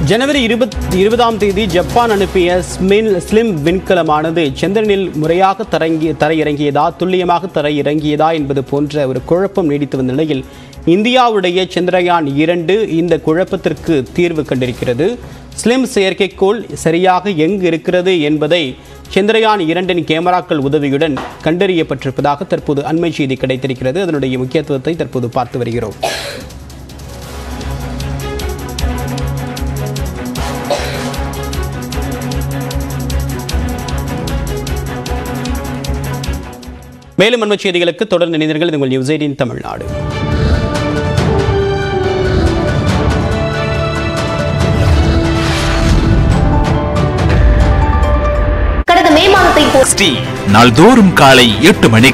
ஜனவரி இருபத் இருபதாம் தேதி ஜப்பான் அனுப்பிய ஸ்மின் ஸ்லிம் விண்கலமானது சந்திரனில் முறையாக தரங்கி தரையிறங்கியதா துல்லியமாக தரையிறங்கியதா என்பது போன்ற ஒரு குழப்பம் நீடித்து வந்த நிலையில் இந்தியாவுடைய சந்திரயான் இரண்டு இந்த குழப்பத்திற்கு தீர்வு கண்டிருக்கிறது ஸ்லிம் செயற்கைக்கோள் சரியாக எங்கு இருக்கிறது என்பதை சந்திரயான் இரண்டின் கேமராக்கள் உதவியுடன் கண்டறியப்பட்டிருப்பதாக தற்போது அண்மை செய்தி கிடைத்திருக்கிறது அதனுடைய முக்கியத்துவத்தை தற்போது பார்த்து வருகிறோம் மேலும் அண்மை செய்திகளுக்கு தொடர்ந்து இணைந்தீர்கள் இது உங்கள் நியூஸ் எயிட்டின் தமிழ்நாடு கடந்த மே மாதத்தை போ ஸ்ரீ நாள்தோறும் காலை எட்டு மணிக்கு